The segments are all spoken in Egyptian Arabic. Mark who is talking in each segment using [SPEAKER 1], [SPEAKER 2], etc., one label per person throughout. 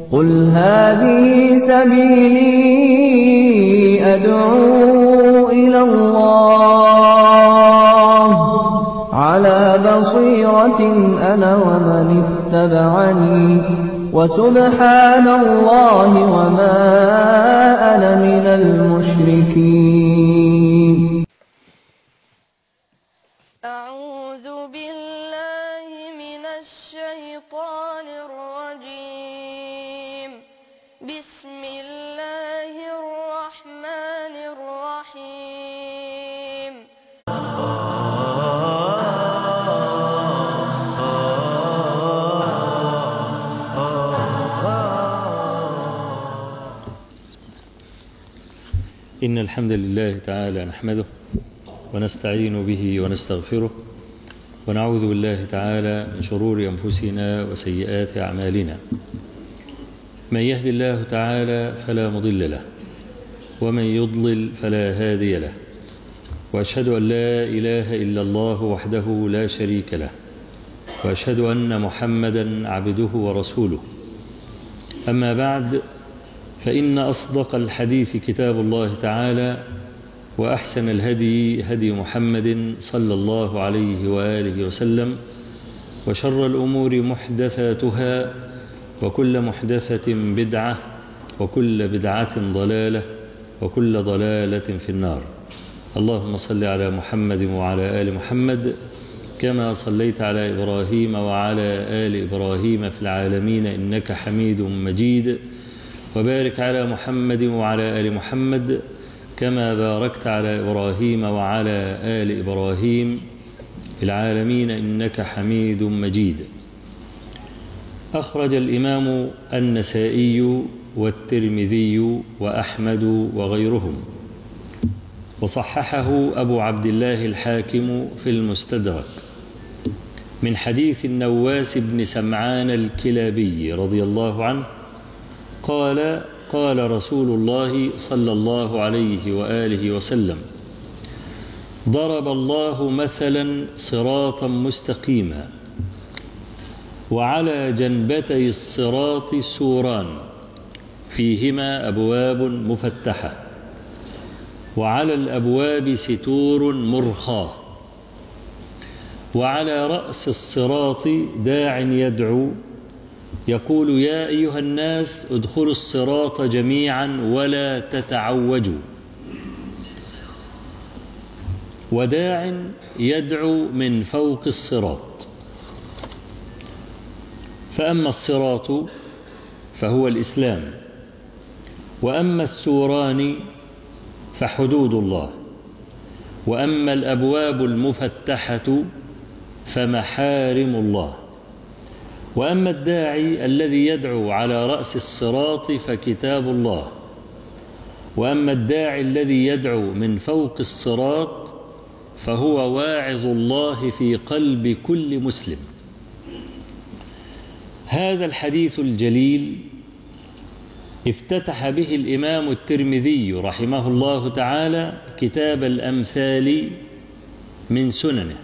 [SPEAKER 1] قل هذه سبيلي أدعو إلى الله على بصيرة أنا ومن اتبعني وسبحان الله وما أنا من المشركين
[SPEAKER 2] أعوذ بالله من الشيطان الرجيم بسم الله الرحمن الرحيم
[SPEAKER 3] إن الحمد لله تعالى نحمده ونستعين به ونستغفره ونعوذ بالله تعالى من شرور أنفسنا وسيئات أعمالنا من يهد الله تعالى فلا مضل له ومن يضلل فلا هادي له وأشهد أن لا إله إلا الله وحده لا شريك له وأشهد أن محمدا عبده ورسوله أما بعد فإن أصدق الحديث كتاب الله تعالى وأحسن الهدي هدي محمد صلى الله عليه وآله وسلم وشر الأمور محدثاتها وكل محدثة بدعة وكل بدعة ضلالة وكل ضلالة في النار اللهم صل على محمد وعلى آل محمد كما صليت على إبراهيم وعلى آل إبراهيم في العالمين إنك حميد مجيد وبارك على محمد وعلى آل محمد كما باركت على إبراهيم وعلى آل إبراهيم في العالمين إنك حميد مجيد أخرج الإمام النسائي والترمذي وأحمد وغيرهم وصححه أبو عبد الله الحاكم في المستدرك من حديث النواس بن سمعان الكلابي رضي الله عنه قال قال رسول الله صلى الله عليه وآله وسلم ضرب الله مثلا صراطا مستقيما وعلى جنبتي الصراط سوران فيهما أبواب مفتحة وعلى الأبواب ستور مرخاة وعلى رأس الصراط داع يدعو يقول يا أيها الناس ادخلوا الصراط جميعا ولا تتعوجوا وداع يدعو من فوق الصراط فأما الصراط فهو الإسلام وأما السوران فحدود الله وأما الأبواب المفتحة فمحارم الله وأما الداعي الذي يدعو على رأس الصراط فكتاب الله وأما الداعي الذي يدعو من فوق الصراط فهو واعظ الله في قلب كل مسلم هذا الحديث الجليل افتتح به الإمام الترمذي رحمه الله تعالى كتاب الأمثال من سننه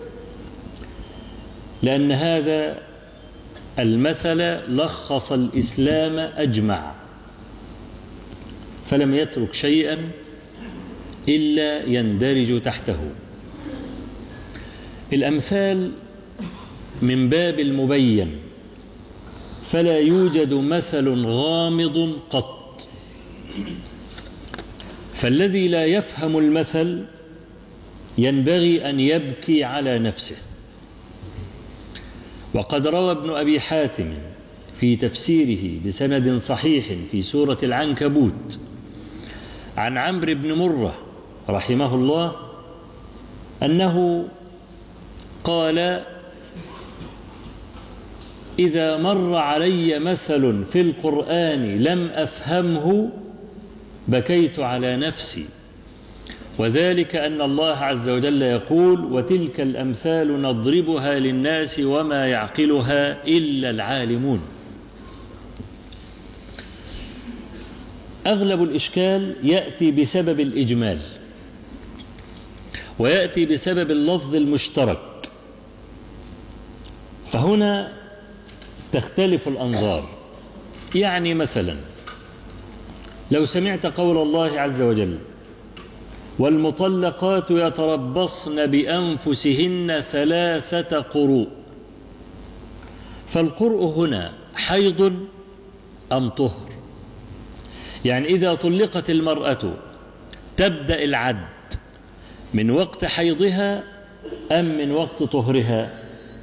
[SPEAKER 3] لأن هذا المثل لخص الإسلام أجمع فلم يترك شيئا إلا يندرج تحته الأمثال من باب المبين فلا يوجد مثل غامض قط فالذي لا يفهم المثل ينبغي أن يبكي على نفسه وقد روى ابن أبي حاتم في تفسيره بسند صحيح في سورة العنكبوت عن عمرو بن مرة رحمه الله أنه قال إذا مر علي مثل في القرآن لم أفهمه بكيت على نفسي وذلك أن الله عز وجل يقول وتلك الأمثال نضربها للناس وما يعقلها إلا العالمون أغلب الإشكال يأتي بسبب الإجمال ويأتي بسبب اللفظ المشترك فهنا تختلف الأنظار يعني مثلا لو سمعت قول الله عز وجل والمطلقات يتربصن بأنفسهن ثلاثة قروء فالقرء هنا حيض أم طهر يعني إذا طلقت المرأة تبدأ العد من وقت حيضها أم من وقت طهرها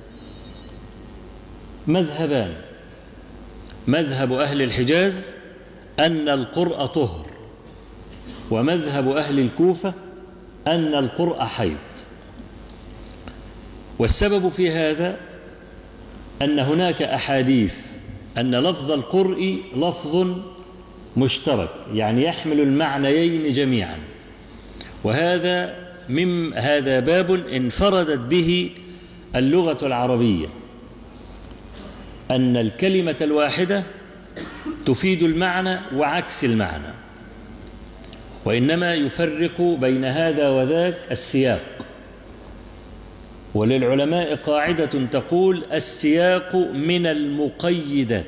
[SPEAKER 3] مذهبان مذهب أهل الحجاز أن القرء طهر ومذهب أهل الكوفة أن القرء حيض والسبب في هذا أن هناك أحاديث أن لفظ القرء لفظ مشترك يعني يحمل المعنيين جميعا وهذا من هذا باب انفردت به اللغة العربية أن الكلمة الواحدة تفيد المعنى وعكس المعنى وإنما يفرق بين هذا وذاك السياق وللعلماء قاعدة تقول السياق من المقيدات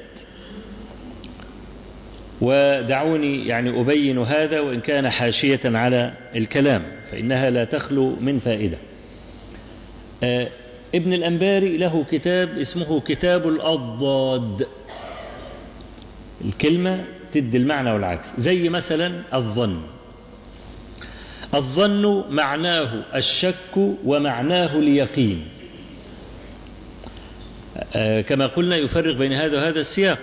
[SPEAKER 3] ودعوني يعني أبين هذا وإن كان حاشية على الكلام فإنها لا تخلو من فائدة آه ابن الأنباري له كتاب اسمه كتاب الأضداد الكلمة تدي المعنى والعكس زي مثلا الظن الظن معناه الشك ومعناه اليقين آه كما قلنا يفرق بين هذا وهذا السياق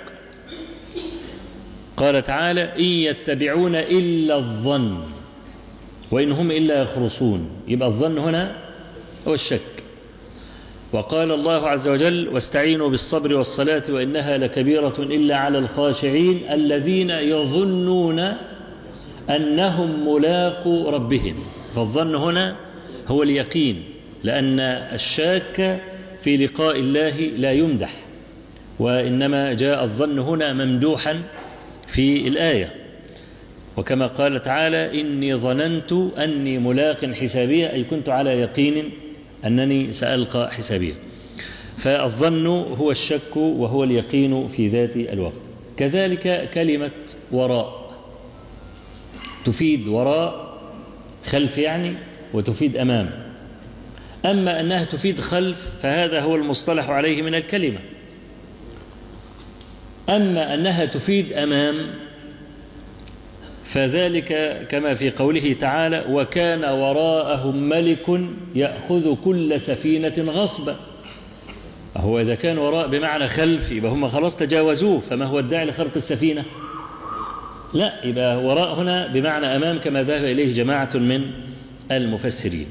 [SPEAKER 3] قال تعالى إن يتبعون إلا الظن وإن هم إلا يخرصون يبقى الظن هنا هو الشك وقال الله عز وجل واستعينوا بالصبر والصلاة وإنها لكبيرة إلا على الخاشعين الذين يظنون أنهم ملاقوا ربهم فالظن هنا هو اليقين لأن الشاك في لقاء الله لا يمدح وإنما جاء الظن هنا ممدوحا في الآية وكما قال تعالى إني ظننت أني ملاق حسابية أي كنت على يقين أنني سألقى حسابية فالظن هو الشك وهو اليقين في ذات الوقت كذلك كلمة وراء تفيد وراء خلف يعني وتفيد أمام أما أنها تفيد خلف فهذا هو المصطلح عليه من الكلمة أما أنها تفيد أمام فذلك كما في قوله تعالى وكان وراءهم ملك يأخذ كل سفينة غصبا هو إذا كان وراء بمعنى خلف يبقى هم خلاص تجاوزوه فما هو الداعي لخرق السفينة لا يبقى وراء هنا بمعنى أمام كما ذهب إليه جماعة من المفسرين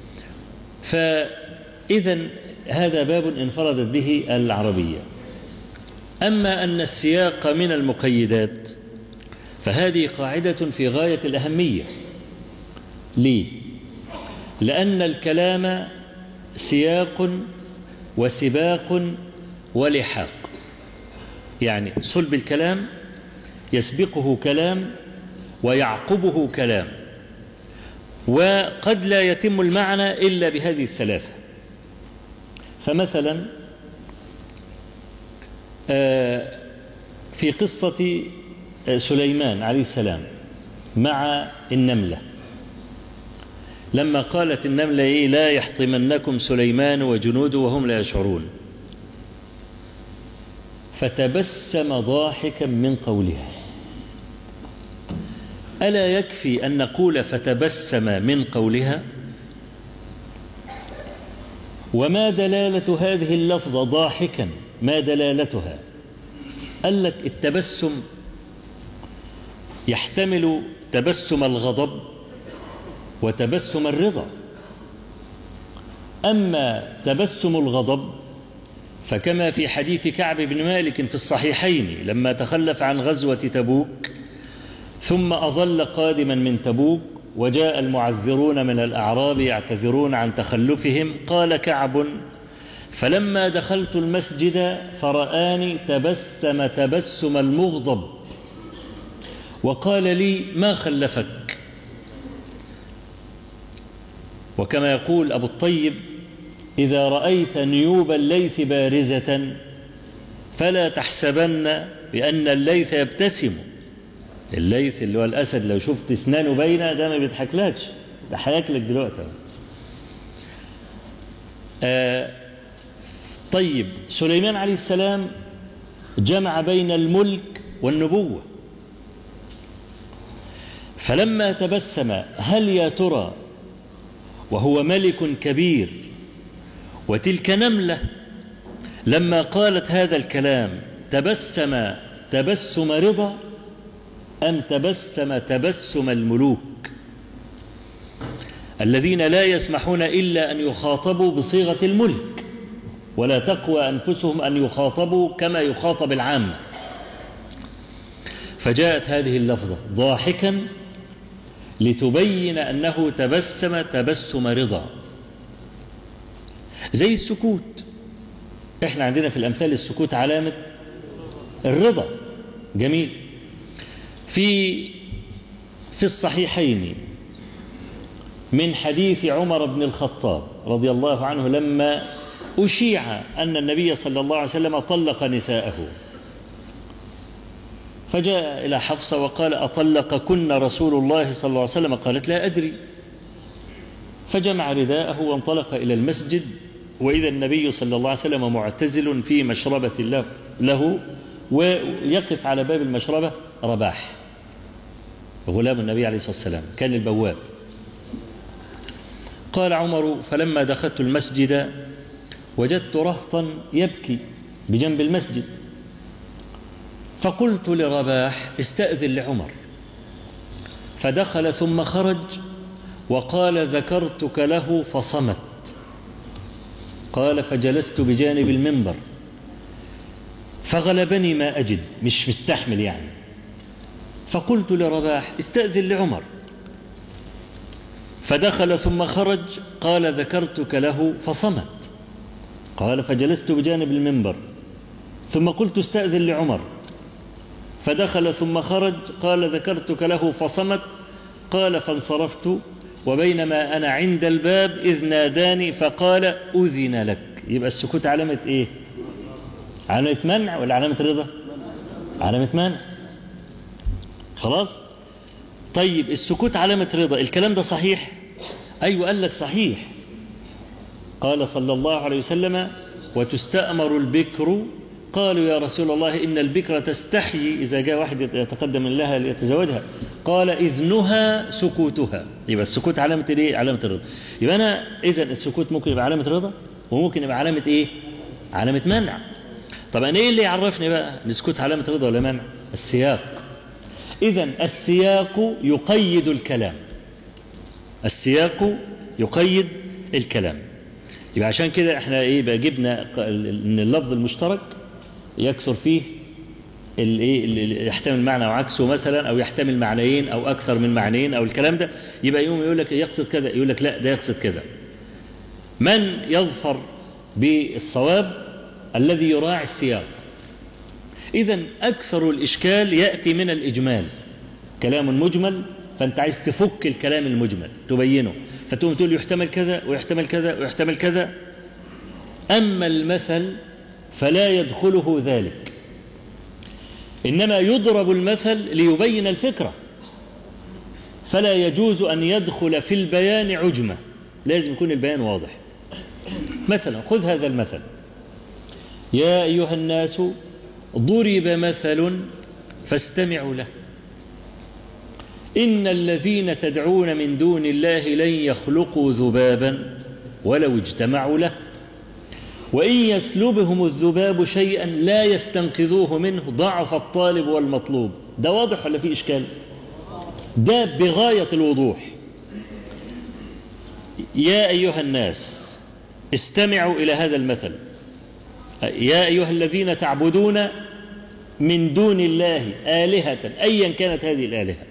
[SPEAKER 3] فإذا هذا باب انفردت به العربية أما أن السياق من المقيدات فهذه قاعدة في غاية الأهمية ليه؟ لأن الكلام سياق وسباق ولحاق يعني صلب الكلام يسبقه كلام ويعقبه كلام وقد لا يتم المعنى إلا بهذه الثلاثة فمثلا في قصة سليمان عليه السلام مع النملة لما قالت النملة إيه لا يحطمنكم سليمان وجنوده وهم لا يشعرون فتبسم ضاحكا من قولها ألا يكفي أن نقول فتبسم من قولها وما دلالة هذه اللفظة ضاحكا ما دلالتها قال لك التبسم يحتمل تبسم الغضب وتبسم الرضا أما تبسم الغضب فكما في حديث كعب بن مالك في الصحيحين لما تخلف عن غزوة تبوك ثم أظل قادما من تبوك وجاء المعذرون من الأعراب يعتذرون عن تخلفهم قال كعب فلما دخلت المسجد فرآني تبسم تبسم المغضب وقال لي ما خلفك وكما يقول أبو الطيب إذا رأيت نيوب الليث بارزة فلا تحسبن بأن الليث يبتسم الليث اللي هو الأسد لو شفت اسنانه باينة ده ما بيضحكلكش ده هياكلك دلوقتي آه طيب سليمان عليه السلام جمع بين الملك والنبوة فلما تبسم هل يا ترى وهو ملك كبير وتلك نملة لما قالت هذا الكلام تبسم تبسم رضا أم تبسم تبسم الملوك الذين لا يسمحون إلا أن يخاطبوا بصيغة الملك ولا تقوى أنفسهم أن يخاطبوا كما يخاطب العامة فجاءت هذه اللفظة ضاحكا لتبين أنه تبسم تبسم رضا زي السكوت احنا عندنا في الأمثال السكوت علامة الرضا جميل في في الصحيحين من حديث عمر بن الخطاب رضي الله عنه لما أشيع أن النبي صلى الله عليه وسلم طلق نساءه فجاء إلى حفصة وقال أطلقكن رسول الله صلى الله عليه وسلم قالت لا أدري فجمع رداءه وانطلق إلى المسجد وإذا النبي صلى الله عليه وسلم معتزل في مشربة له ويقف على باب المشربة رباح غلام النبي عليه الصلاة والسلام كان البواب قال عمر فلما دخلت المسجد وجدت رهطا يبكي بجنب المسجد فقلت لرباح استأذن لعمر فدخل ثم خرج وقال ذكرتك له فصمت قال فجلست بجانب المنبر فغلبني ما أجد مش مستحمل يعني فقلت لرباح استأذن لعمر فدخل ثم خرج قال ذكرتك له فصمت قال فجلست بجانب المنبر ثم قلت استأذن لعمر فدخل ثم خرج قال ذكرتك له فصمت قال فانصرفت وبينما أنا عند الباب إذ ناداني فقال أذن لك يبقى السكوت علامة إيه علامة منع ولا علامة رضا علامة منع خلاص طيب السكوت علامة رضا الكلام ده صحيح أيوة قال لك صحيح قال صلى الله عليه وسلم وتستأمر البكر قالوا يا رسول الله إن البكر تستحيي إذا جاء واحد يتقدم لها ليتزوجها قال إذنها سكوتها يبقى السكوت علامة إيه؟ علامة الرضا يبقى أنا إذا السكوت ممكن يبقى علامة رضا وممكن يبقى علامة إيه؟ علامة منع طبعا إيه اللي يعرفني بقى السكوت علامة رضا ولا منع؟ السياق إذا السياق يقيد الكلام السياق يقيد الكلام يبقى عشان كده احنا ايه بقى جبنا ان اللفظ المشترك يكثر فيه الايه اللي يحتمل معنى وعكسه مثلا او يحتمل معنيين او اكثر من معنيين او الكلام ده يبقى يوم يقول لك يقصد كذا يقول لك لا ده يقصد كذا من يظفر بالصواب الذي يراعي السياق اذا اكثر الاشكال ياتي من الاجمال كلام مجمل فانت عايز تفك الكلام المجمل تبينه فتقوم تقول يحتمل كذا ويحتمل كذا ويحتمل كذا اما المثل فلا يدخله ذلك انما يضرب المثل ليبين الفكره فلا يجوز ان يدخل في البيان عجمه لازم يكون البيان واضح مثلا خذ هذا المثل يا ايها الناس ضرب مثل فاستمعوا له إن الذين تدعون من دون الله لن يخلقوا ذبابا ولو اجتمعوا له وإن يسلبهم الذباب شيئا لا يستنقذوه منه ضعف الطالب والمطلوب ده واضح ولا في إشكال ده بغاية الوضوح يا أيها الناس استمعوا إلى هذا المثل يا أيها الذين تعبدون من دون الله آلهة أيا كانت هذه الآلهة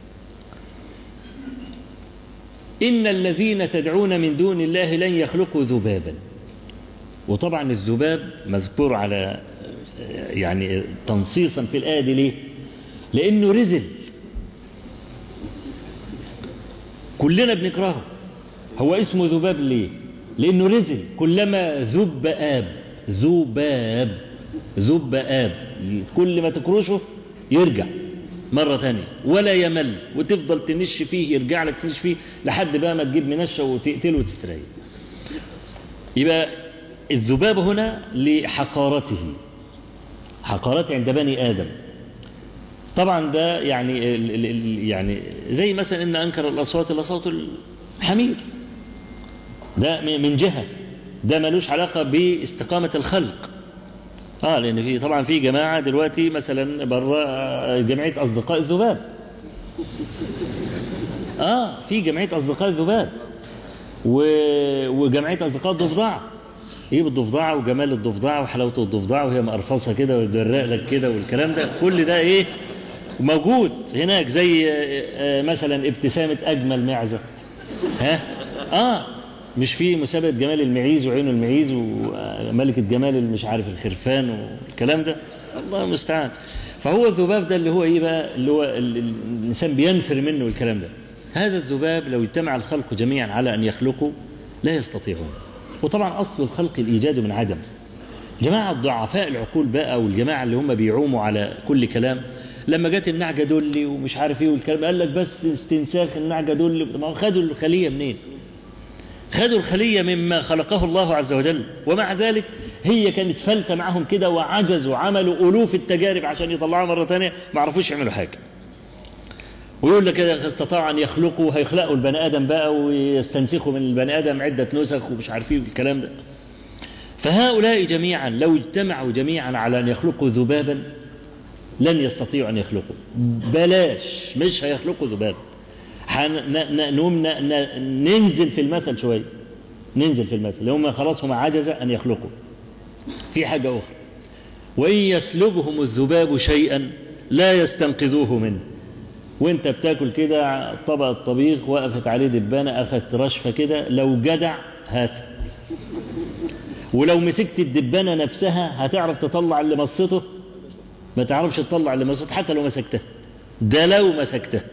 [SPEAKER 3] إن الذين تدعون من دون الله لن يخلقوا ذبابا وطبعا الذباب مذكور على يعني تنصيصا في الآية دي ليه؟ لأنه رزل كلنا بنكرهه هو اسمه ذباب ليه؟ لأنه رزل كلما ذب آب ذباب ذب آب كل ما تكرشه يرجع مرة تانية ولا يمل وتفضل تنش فيه يرجع لك تنش فيه لحد بقى ما تجيب منشة وتقتله وتستريح يبقى الذباب هنا لحقارته حقارته عند بني آدم طبعا ده يعني ال ال ال يعني زي مثلا ان انكر الاصوات لصوت الحمير ده من جهه ده ملوش علاقه باستقامه الخلق اه لان في طبعا في جماعه دلوقتي مثلا بره جمعيه اصدقاء الذباب اه في جمعيه اصدقاء الذباب و... وجمعيه اصدقاء الضفدع ايه بالضفدعه وجمال الضفدعه وحلاوه الضفدعه وهي مقرفصه كده وتجرق لك كده والكلام ده كل ده ايه موجود هناك زي مثلا ابتسامه اجمل معزه ها اه مش في مسابقه جمال المعيز وعين المعيز وملكه جمال مش عارف الخرفان والكلام ده الله المستعان فهو الذباب ده اللي هو ايه بقى اللي هو الانسان بينفر منه الكلام ده هذا الذباب لو اجتمع الخلق جميعا على ان يخلقوا لا يستطيعون وطبعا اصل الخلق الايجاد من عدم جماعه ضعفاء العقول بقى والجماعه اللي هم بيعوموا على كل كلام لما جت النعجه دولي ومش عارف ايه والكلام قال لك بس استنساخ النعجه دولي ما هو خدوا الخليه منين؟ خدوا الخليه مما خلقه الله عز وجل ومع ذلك هي كانت فلتة معهم كده وعجزوا عملوا ألوف التجارب عشان يطلعوها مرة ثانية ما عرفوش يعملوا حاجة ويقول لك كده استطاعوا أن يخلقوا هيخلقوا البني آدم بقى ويستنسخوا من البني آدم عدة نسخ ومش عارف ايه والكلام ده فهؤلاء جميعا لو اجتمعوا جميعا على أن يخلقوا ذبابا لن يستطيعوا أن يخلقوا بلاش مش هيخلقوا ذبابا نقوم ننزل في المثل شوية ننزل في المثل هم خلاص هم عجز أن يخلقوا في حاجة أخرى وإن يسلبهم الذباب شيئا لا يستنقذوه منه وانت بتاكل كده طبق الطبيخ وقفت عليه دبانة أخذت رشفة كده لو جدع هات ولو مسكت الدبانة نفسها هتعرف تطلع اللي مصته ما تعرفش تطلع اللي مصته حتى لو مسكتها ده لو مسكتها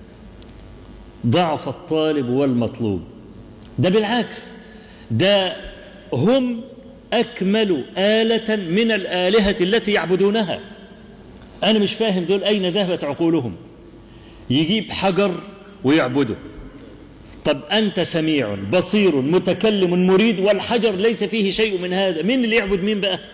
[SPEAKER 3] ضعف الطالب والمطلوب ده بالعكس ده هم أكمل آلة من الآلهة التي يعبدونها أنا مش فاهم دول أين ذهبت عقولهم يجيب حجر ويعبده طب أنت سميع بصير متكلم مريد والحجر ليس فيه شيء من هذا مين اللي يعبد مين بقى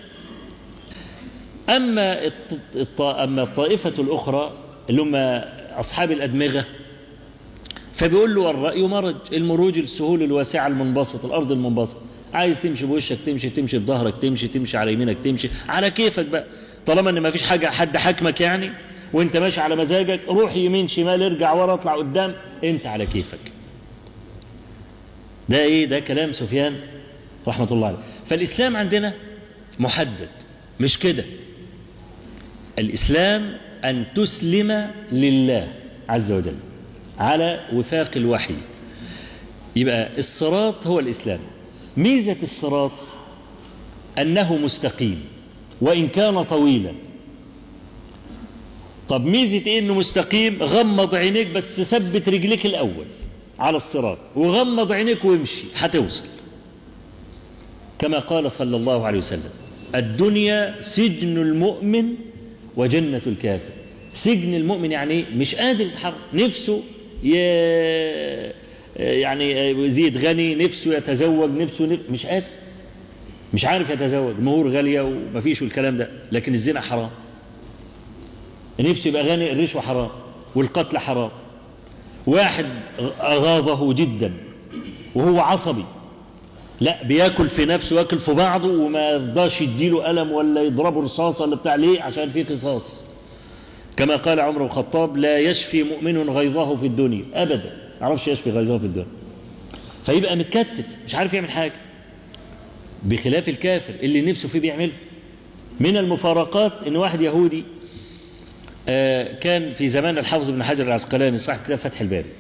[SPEAKER 3] أما الط... أما الطائفة الأخرى اللي هم أصحاب الأدمغة فبيقول له الرأي مرج المروج السهول الواسعة المنبسط الأرض المنبسط عايز تمشي بوشك تمشي تمشي بظهرك تمشي تمشي على يمينك تمشي على كيفك بقى طالما ان ما فيش حاجه حد حاكمك يعني وانت ماشي على مزاجك روح يمين شمال ارجع ورا اطلع قدام انت على كيفك ده ايه ده كلام سفيان رحمه الله عليه فالاسلام عندنا محدد مش كده الاسلام ان تسلم لله عز وجل على وفاق الوحي يبقى الصراط هو الاسلام ميزة الصراط أنه مستقيم وإن كان طويلا طب ميزة إيه أنه مستقيم غمض عينيك بس تثبت رجليك الأول على الصراط وغمض عينيك وامشي هتوصل كما قال صلى الله عليه وسلم الدنيا سجن المؤمن وجنة الكافر سجن المؤمن يعني مش قادر يتحرك نفسه ي... يعني يزيد غني نفسه يتزوج نفسه نف... مش قادر مش عارف يتزوج مهور غالية ومفيش والكلام ده لكن الزنا حرام نفسه يبقى غني الرشوة حرام والقتل حرام واحد أغاظه جدا وهو عصبي لا بياكل في نفسه وياكل في بعضه وما يرضاش يديله قلم ولا يضربه رصاصه ولا بتاع ليه عشان في قصاص كما قال عمر بن الخطاب لا يشفي مؤمن غيظه في الدنيا ابدا ما يعرفش يشفي غيظه في الدنيا فيبقى متكتف مش عارف يعمل حاجه بخلاف الكافر اللي نفسه فيه بيعمله من المفارقات ان واحد يهودي آه كان في زمان الحافظ بن حجر العسقلاني صاحب كتاب فتح الباري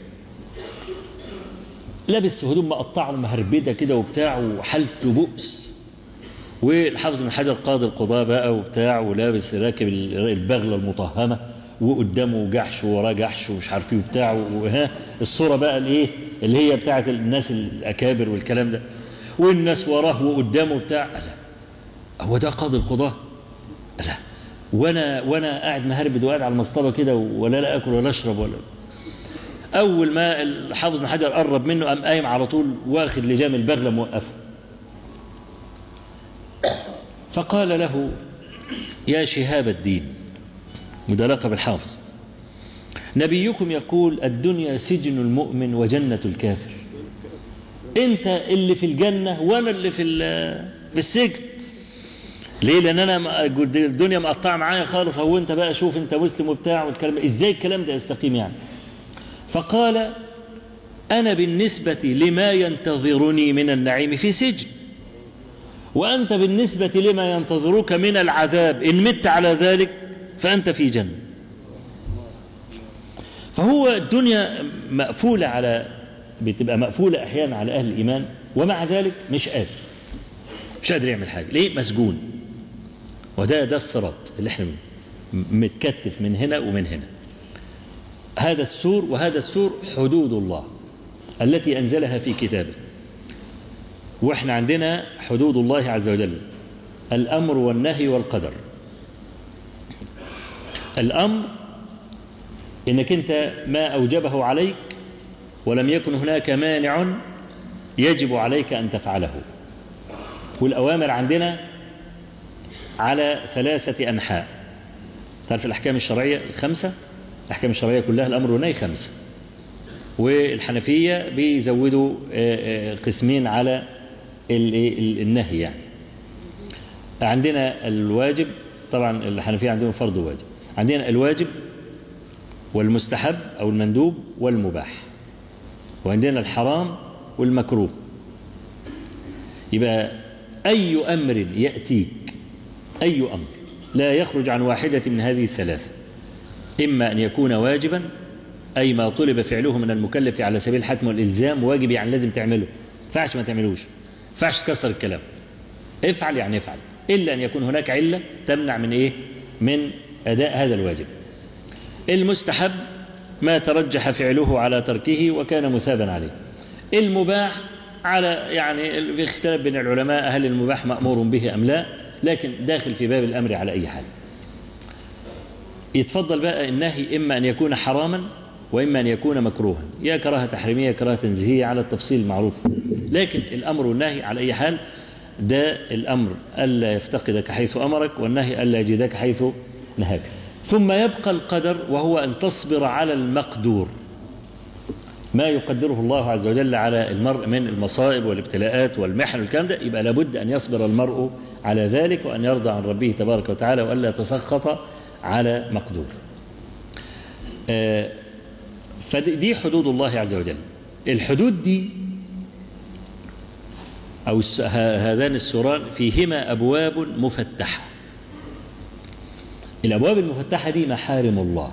[SPEAKER 3] لابس هدوم مقطعه ومهربده كده وبتاع وحالته بؤس والحافظ بن حجر قاضي القضاء بقى وبتاع ولابس راكب البغله المطهمه وقدامه جحش ووراه جحش ومش عارف ايه وبتاع وها الصوره بقى الايه اللي هي بتاعت الناس الاكابر والكلام ده والناس وراه وقدامه بتاع لا هو ده قاضي القضاء لا وانا وانا قاعد مهربد وقاعد على المصطبه كده ولا لا اكل ولا اشرب ولا اول ما الحافظ بن حجر قرب منه قام قايم على طول واخد لجام البغله موقفه فقال له يا شهاب الدين وده لقب الحافظ نبيكم يقول الدنيا سجن المؤمن وجنة الكافر انت اللي في الجنة وانا اللي في ال- في السجن ليه لان انا ما- الدنيا مقطعه معايا خالص هو انت بقى شوف انت مسلم وبتاع والكلام ده. ازاي الكلام ده يستقيم يعني فقال انا بالنسبه لما ينتظرني من النعيم في سجن وانت بالنسبه لما ينتظرك من العذاب ان مت على ذلك فانت في جنه فهو الدنيا مقفوله على بتبقى مقفوله احيانا على اهل الايمان ومع ذلك مش قادر مش قادر يعمل حاجه ليه مسجون وده ده الصراط اللي احنا م- متكتف من هنا ومن هنا هذا السور وهذا السور حدود الله التي انزلها في كتابه واحنا عندنا حدود الله عز وجل الامر والنهي والقدر الامر انك انت ما اوجبه عليك ولم يكن هناك مانع يجب عليك ان تفعله والاوامر عندنا على ثلاثه انحاء تعرف الاحكام الشرعيه الخمسه الاحكام الشرعيه كلها الامر والنهي خمسه والحنفيه بيزودوا آه، آه، قسمين على ال- ال- النهي يعني عندنا الواجب طبعا الحنفيه عندهم فرض وواجب عندنا الواجب والمستحب او المندوب والمباح وعندنا الحرام والمكروه يبقى اي امر ياتيك اي امر لا يخرج عن واحده من هذه الثلاثه اما ان يكون واجبا اي ما طلب فعله من المكلف على سبيل الحتم والالزام واجب يعني لازم تعمله ما ينفعش ما تعملوش ما ينفعش تكسر الكلام افعل يعني افعل الا ان يكون هناك عله تمنع من ايه من اداء هذا الواجب المستحب ما ترجح فعله على تركه وكان مثابا عليه المباح على يعني في اختلاف بين العلماء هل المباح مأمور به أم لا لكن داخل في باب الأمر على أي حال يتفضل بقى النهي إما أن يكون حراما وإما أن يكون مكروها يا كراهة تحريمية كراهة تنزيهية على التفصيل المعروف لكن الأمر والنهي على أي حال ده الأمر ألا يفتقدك حيث أمرك والنهي ألا يجدك حيث نهاك ثم يبقى القدر وهو أن تصبر على المقدور ما يقدره الله عز وجل على المرء من المصائب والابتلاءات والمحن والكلام ده يبقى لابد أن يصبر المرء على ذلك وأن يرضى عن ربه تبارك وتعالى وألا يتسخط على مقدور آه، فدي حدود الله عز وجل الحدود دي أو الس- ه- هذان السوران فيهما أبواب مفتحة الأبواب المفتحة دي محارم الله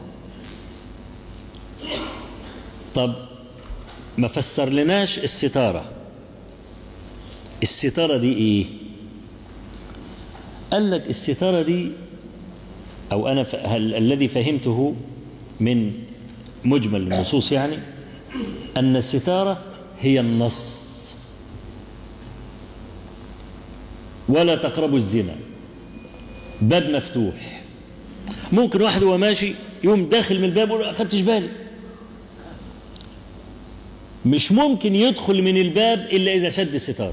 [SPEAKER 3] طب ما فسر لناش الستارة الستارة دي ايه قال لك الستارة دي او انا ف... هل... الذي فهمته من مجمل النصوص يعني ان الستارة هي النص ولا تقربوا الزنا باب مفتوح ممكن واحد وهو ماشي يقوم داخل من الباب يقول اخدتش بالي مش ممكن يدخل من الباب الا اذا شد الستاره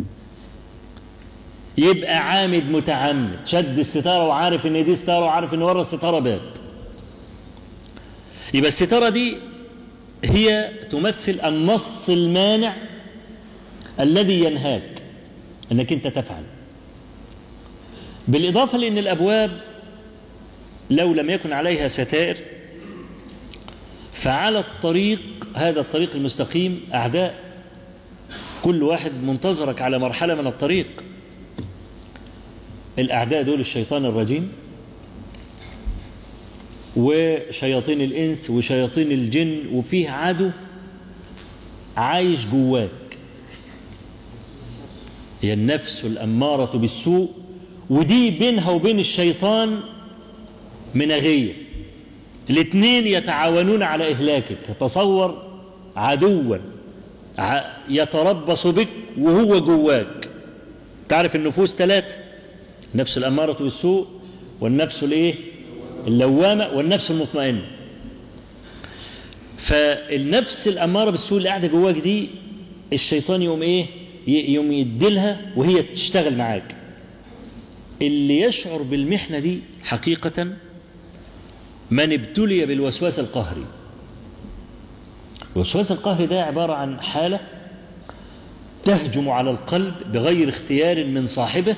[SPEAKER 3] يبقى عامد متعمد شد الستاره وعارف ان دي ستاره وعارف ان ورا الستاره باب يبقى الستاره دي هي تمثل النص المانع الذي ينهاك انك انت تفعل بالاضافه لان الابواب لو لم يكن عليها ستائر فعلى الطريق هذا الطريق المستقيم أعداء كل واحد منتظرك على مرحلة من الطريق الأعداء دول الشيطان الرجيم وشياطين الإنس وشياطين الجن وفيه عدو عايش جواك هي النفس الأمارة بالسوء ودي بينها وبين الشيطان مناغية الاثنين يتعاونون على إهلاكك تصور عدوا ع- يتربص بك وهو جواك تعرف النفوس ثلاثة نفس الأمارة بالسوء والنفس الايه اللوامة والنفس المطمئنة فالنفس الأمارة بالسوء اللي قاعدة جواك دي الشيطان يقوم ايه ي- يقوم يديلها وهي تشتغل معاك اللي يشعر بالمحنة دي حقيقة من ابتلي بالوسواس القهري الوسواس القهري ده عبارة عن حالة تهجم على القلب بغير اختيار من صاحبه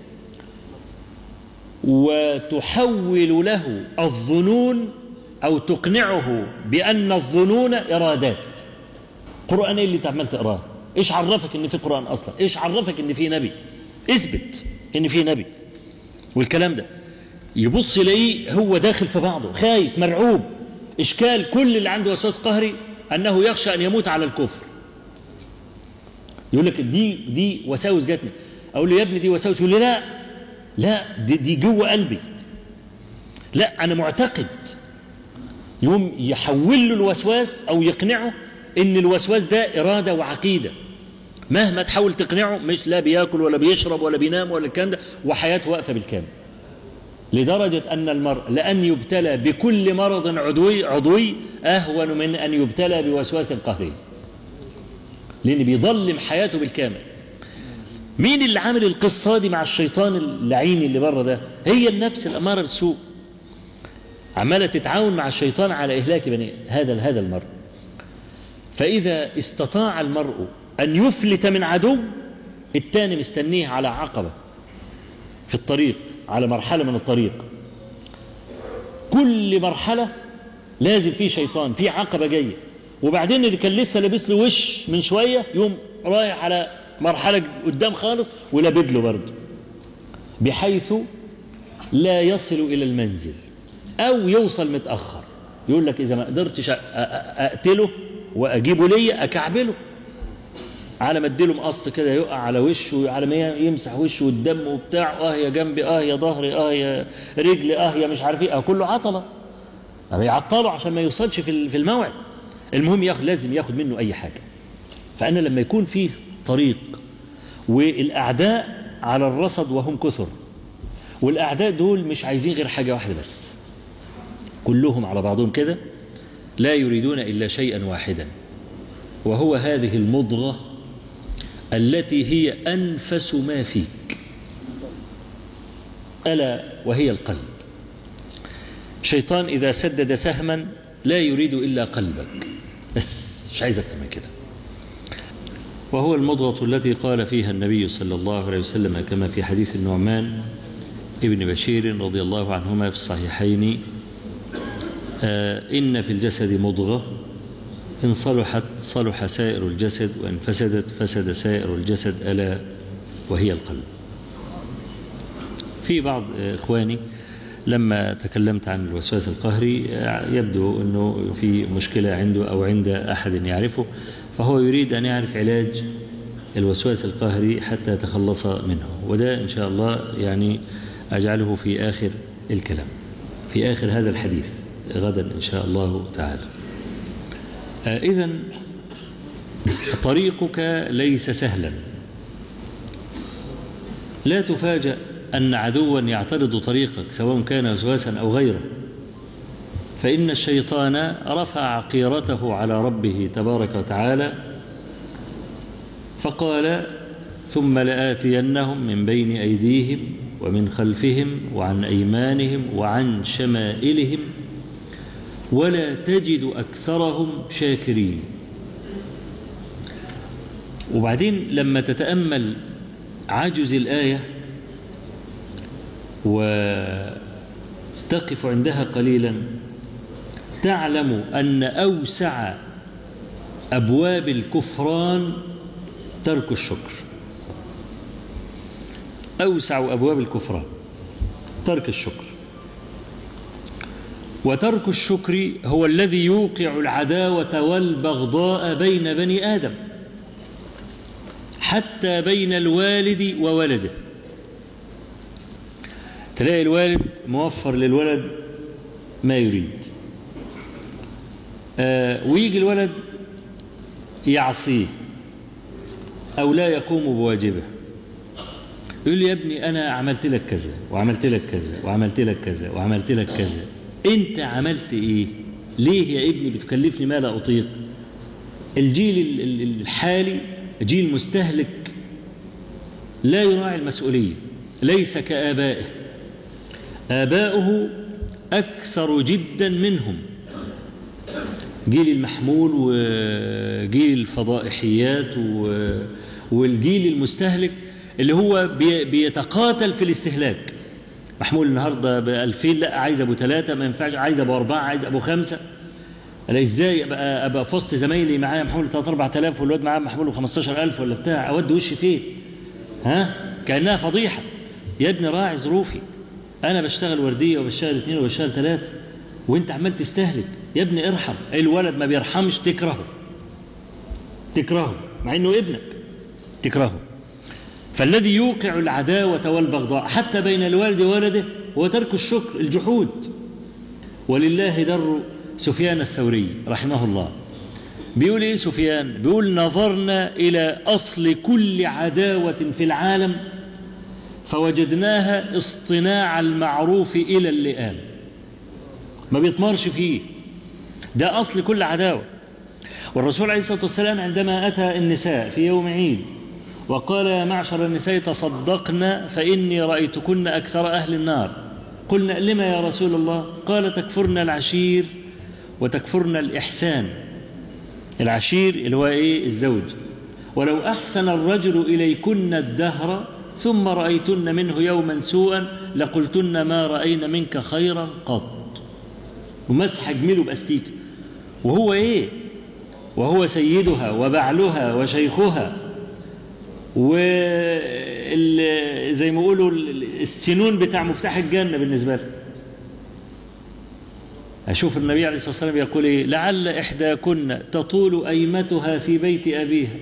[SPEAKER 3] وتحول له الظنون أو تقنعه بأن الظنون إرادات قرآن إيه اللي أنت عمال تقراه إيش عرفك إن في قرآن أصلا إيش عرفك إن في نبي اثبت إن في نبي والكلام ده يبص يلاقيه هو داخل في بعضه خايف مرعوب إشكال كل اللي عنده وسواس قهري أنه يخشى أن يموت على الكفر يقول لك دي دي وساوس جاتني اقول له يا ابني دي وساوس يقول لي لا لا دي, دي جوه قلبي لا انا معتقد يقوم يحول له الوسواس او يقنعه ان الوسواس ده اراده وعقيده مهما تحاول تقنعه مش لا بياكل ولا بيشرب ولا بينام ولا الكلام ده وحياته واقفه بالكامل لدرجة أن المرء لأن يبتلى بكل مرض عضوي عضوي أهون من أن يبتلى بوسواس قهري لأن بيضلم حياته بالكامل مين اللي عامل القصة دي مع الشيطان اللعين اللي بره ده هي النفس الأمارة بالسوء عمالة تتعاون مع الشيطان على إهلاك بني هذا هذا المرء فإذا استطاع المرء أن يفلت من عدو التاني مستنيه على عقبة في الطريق على مرحلة من الطريق كل مرحلة لازم في شيطان في عقبة جاية وبعدين اللي كان لسه لابس له وش من شوية يوم رايح على مرحلة قدام خالص ولابد له برضه بحيث لا يصل إلى المنزل أو يوصل متأخر يقول لك إذا ما قدرتش أ- أ- أقتله وأجيبه ليا أكعبله على ما اديله مقص كده يقع على وشه على ما يمسح وشه والدم وبتاع اه يا جنبي اه يا ظهري اه يا رجلي اه يا مش عارف ايه اه كله عطله بيعطله عشان ما يوصلش في ال- في الموعد المهم ياخد لازم ياخد منه اي حاجه فانا لما يكون فيه طريق والاعداء على الرصد وهم كثر والاعداء دول مش عايزين غير حاجه واحده بس كلهم على بعضهم كده لا يريدون الا شيئا واحدا وهو هذه المضغه التي هي انفس ما فيك الا وهي القلب شيطان اذا سدد سهما لا يريد الا قلبك بس مش عايز اكتر من كده وهو المضغة التي قال فيها النبي صلى الله عليه وسلم كما في حديث النعمان ابن بشير رضي الله عنهما في الصحيحين آه إن في الجسد مضغة إن صلحت صلح سائر الجسد وإن فسدت فسد سائر الجسد ألا وهي القلب في بعض آه، إخواني لما تكلمت عن الوسواس القهري آه، يبدو أنه في مشكلة عنده أو عند أحد يعرفه فهو يريد أن يعرف علاج الوسواس القهري حتى يتخلص منه وده إن شاء الله يعني أجعله في آخر الكلام في آخر هذا الحديث غدا إن شاء الله تعالى إذا طريقك ليس سهلا لا تفاجأ أن عدوا يعترض طريقك سواء كان وسواسا أو غيره فإن الشيطان رفع قيرته على ربه تبارك وتعالى فقال ثم لآتينهم من بين أيديهم ومن خلفهم وعن أيمانهم وعن شمائلهم ولا تجد أكثرهم شاكرين وبعدين لما تتأمل عجز الآية وتقف عندها قليلا تعلم أن أوسع أبواب الكفران ترك الشكر أوسع أبواب الكفران ترك الشكر وترك الشكر هو الذي يوقع العداوة والبغضاء بين بني آدم حتى بين الوالد وولده تلاقي الوالد موفر للولد ما يريد آه ويجي الولد يعصيه أو لا يقوم بواجبه يقول لي يا ابني انا عملت لك كذا وعملت لك كذا وعملت لك كذا وعملت لك كذا انت عملت ايه ليه يا ابني بتكلفني ما لا اطيق الجيل ال- ال- الحالي جيل مستهلك لا يراعي المسؤوليه ليس كابائه اباؤه اكثر جدا منهم جيل المحمول وجيل الفضائحيات و- والجيل المستهلك اللي هو بي- بيتقاتل في الاستهلاك محمول النهارده ب 2000 لا عايز ابو ثلاثه ما ينفعش عايز ابو اربعه عايز ابو خمسه انا ازاي ابقى ابقى في وسط زمايلي معايا محمول 3 4000 والواد معاه محمول 15000 ولا بتاع اودي وشي فين؟ ها؟ كانها فضيحه يا ابني راعي ظروفي انا بشتغل ورديه وبشتغل اثنين وبشتغل ثلاثه وانت عمال تستهلك يا ابني ارحم الولد ما بيرحمش تكرهه تكرهه مع انه ابنك تكرهه فالذي يوقع العداوة والبغضاء حتى بين الوالد وولده هو ترك الشكر الجحود ولله در سفيان الثوري رحمه الله بيقول ايه سفيان بيقول نظرنا الى اصل كل عداوة في العالم فوجدناها اصطناع المعروف الى اللئام ما بيطمرش فيه ده اصل كل عداوه والرسول عليه الصلاه والسلام عندما اتى النساء في يوم عيد وقال يا معشر النساء تصدقن فاني رايتكن اكثر اهل النار قلنا لما يا رسول الله قال تكفرن العشير وتكفرن الاحسان العشير اللي هو ايه الزوج ولو احسن الرجل اليكن الدهر ثم رايتن منه يوما سوءا لقلتن ما راينا منك خيرا قط ومسح جميله باستيك وهو ايه وهو سيدها وبعلها وشيخها وال زي ما يقولوا السنون بتاع مفتاح الجنه بالنسبه له أشوف النبي عليه الصلاة والسلام يقول إيه لعل إحداكن تطول أيمتها في بيت أبيها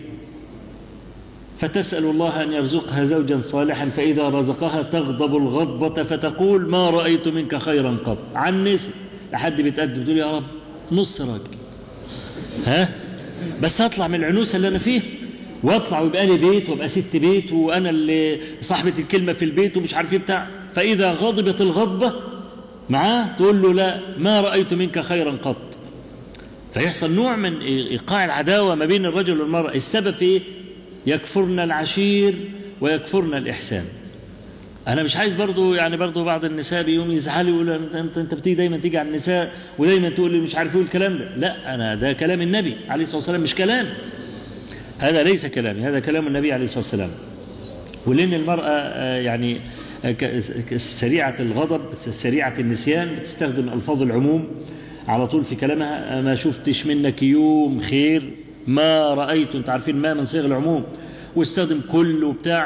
[SPEAKER 3] فتسأل الله أن يرزقها زوجا صالحا فإذا رزقها تغضب الغضبة فتقول ما رأيت منك خيرا قط عن نسي لحد بيتقدم تقول يا رب نص راجل ها بس هطلع من العنوسة اللي أنا فيها واطلع ويبقى لي بيت وابقى ست بيت وانا اللي صاحبه الكلمه في البيت ومش عارف ايه بتاع فاذا غضبت الغضبه معاه تقول له لا ما رايت منك خيرا قط فيحصل نوع من ايقاع العداوه ما بين الرجل والمراه السبب في ايه يكفرن العشير ويكفرن الاحسان انا مش عايز برضو يعني برضو بعض النساء بيقوم يزعلوا يقولوا انت انت, انت بتيجي دايما تيجي على النساء ودايما تقول لي مش عارف ايه الكلام ده لا انا ده كلام النبي عليه الصلاه والسلام مش كلام هذا ليس كلامي هذا كلام النبي عليه الصلاه والسلام ولان المراه آه، يعني آه، ك- سريعه الغضب سريعه النسيان بتستخدم الفاظ العموم على طول في كلامها آه، ما شفتش منك يوم خير ما رايت انت عارفين ما من صيغ العموم واستخدم كل وبتاع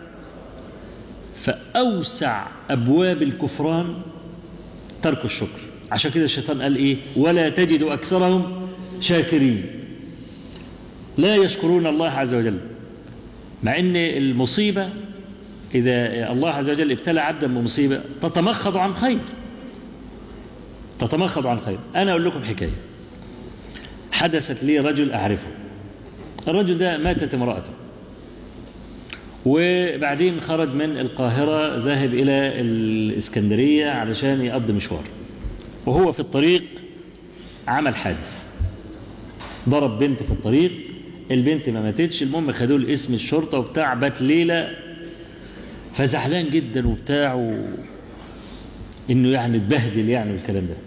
[SPEAKER 3] فاوسع ابواب الكفران ترك الشكر عشان كده الشيطان قال ايه ولا تجد اكثرهم شاكرين لا يشكرون الله عز وجل مع ان المصيبه اذا الله عز وجل ابتلى عبدا بمصيبه تتمخض عن خير تتمخض عن خير انا اقول لكم حكايه حدثت لي رجل اعرفه الرجل ده ماتت امراته وبعدين خرج من القاهره ذاهب الى الاسكندريه علشان يقضي مشوار وهو في الطريق عمل حادث ضرب بنت في الطريق البنت ما ماتتش المهم خدوه لاسم الشرطه وبتاع بات ليله فزعلان جدا وبتاع و... انه يعني اتبهدل يعني والكلام ده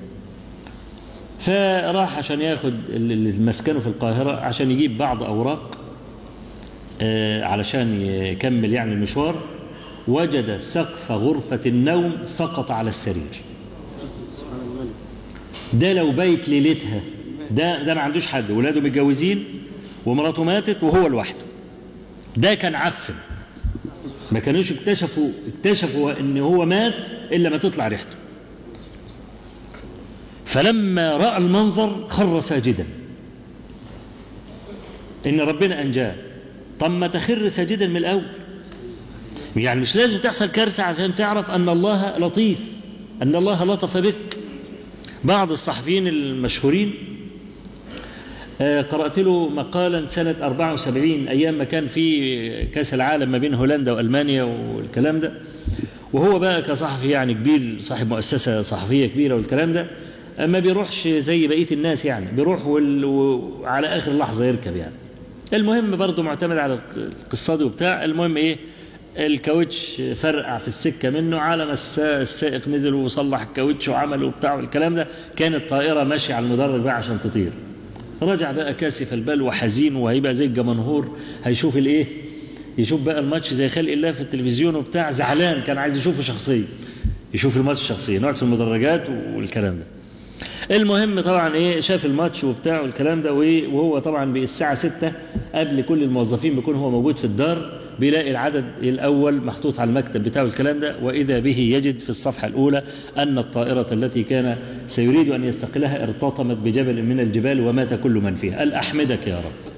[SPEAKER 3] فراح عشان ياخد ال- ال- مسكنه في القاهره عشان يجيب بعض اوراق آه، علشان يكمل يعني المشوار وجد سقف غرفه النوم سقط على السرير ده لو بيت ليلتها ده ده ما عندوش حد ولاده متجوزين ومراته ماتت وهو لوحده ده كان عفن ما كانوش اكتشفوا اكتشفوا ان هو مات الا ما تطلع ريحته فلما راى المنظر خر ساجدا ان ربنا انجاه طب ما تخر ساجدا من الاول يعني مش لازم تحصل كارثه عشان تعرف ان الله لطيف ان الله لطف بك بعض الصحفيين المشهورين آه، قرأت له مقالا سنة 74 أيام ما كان في كأس العالم ما بين هولندا وألمانيا والكلام ده وهو بقى كصحفي يعني كبير صاحب مؤسسة صحفية كبيرة والكلام ده آه، ما بيروحش زي بقية الناس يعني بيروح وال- وعلى آخر لحظة يركب يعني المهم برضه معتمد على القصة دي وبتاع المهم إيه الكاوتش فرقع في السكة منه على ما الس- السائق نزل وصلح الكاوتش وعمل وبتاع والكلام ده كانت الطائرة ماشية على المدرج بقى عشان تطير رجع بقى كاسف البال وحزين وهيبقى زي الجمنهور هيشوف الايه يشوف بقى الماتش زي خلق الله في التلفزيون وبتاع زعلان كان عايز يشوفه شخصيا يشوف الماتش شخصيا نقعد في المدرجات والكلام ده المهم طبعا ايه شاف الماتش وبتاع والكلام ده وإيه وهو طبعا بالساعة 6 قبل كل الموظفين بيكون هو موجود في الدار بيلاقي العدد الأول محطوط على المكتب بتاعه الكلام ده وإذا به يجد في الصفحة الأولى أن الطائرة التي كان سيريد أن يستقلها ارتطمت بجبل من الجبال ومات كل من فيها قال أحمدك يا رب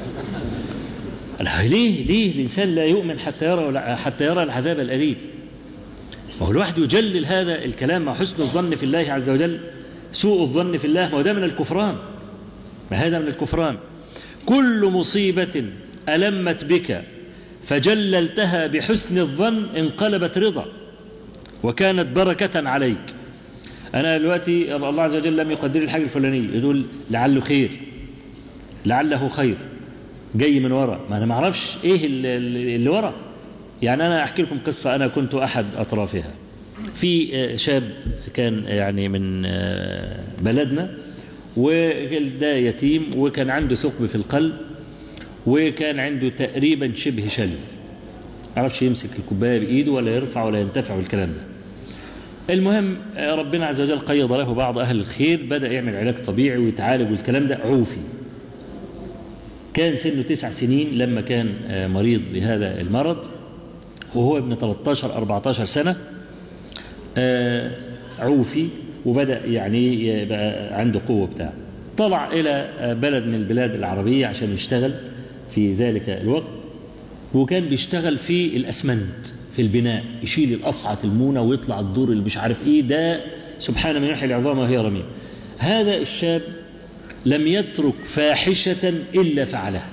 [SPEAKER 3] قال ليه ليه الإنسان لا يؤمن حتى يرى حتى يرى العذاب الأليم ما هو الواحد يجلل هذا الكلام مع حسن الظن في الله عز وجل سوء الظن في الله ما هو ده من الكفران ما هذا من الكفران كل مصيبة ألمت بك فجللتها بحسن الظن انقلبت رضا وكانت بركة عليك أنا دلوقتي الله عز وجل لم يقدر لي الحاجة الفلانية يقول لعله خير لعله خير جاي من ورا ما أنا ما أعرفش إيه اللي اللي ورا يعني أنا أحكي لكم قصة أنا كنت أحد أطرافها في آه، شاب كان يعني من آه، بلدنا وده يتيم وكان عنده ثقب في القلب وكان عنده تقريبا شبه شلل ما عرفش يمسك الكوبايه بايده ولا يرفع ولا ينتفع والكلام ده المهم آه، ربنا عز وجل قيض له بعض اهل الخير بدا يعمل علاج طبيعي ويتعالج والكلام ده عوفي كان سنه تسع سنين لما كان آه، مريض بهذا المرض وهو ابن 13 14 سنه آه، عوفي وبدأ يعني يبقى عنده قوة بتاع طلع إلى آه، بلد من البلاد العربية عشان يشتغل في ذلك الوقت وكان بيشتغل في الأسمنت في البناء يشيل الأصعة المونة ويطلع الدور اللي مش عارف إيه ده سبحان من يحيي العظام وهي رميم هذا الشاب لم يترك فاحشة إلا فعلها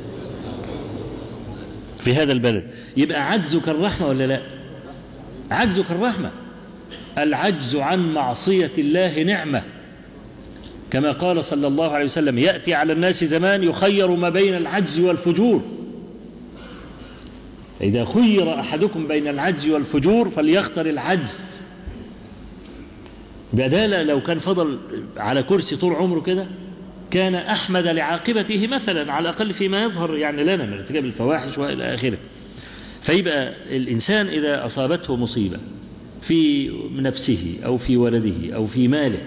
[SPEAKER 3] في هذا البلد يبقى عجزك الرحمة ولا لا عجزك الرحمة العجز عن معصية الله نعمة كما قال صلى الله عليه وسلم يأتي على الناس زمان يخير ما بين العجز والفجور إذا خير أحدكم بين العجز والفجور فليختر العجز بدالة لو كان فضل على كرسي طول عمره كده كان أحمد لعاقبته مثلا على الأقل فيما يظهر يعني لنا من ارتكاب الفواحش وإلى آخره فيبقى الإنسان إذا أصابته مصيبة في نفسه أو في ولده أو في ماله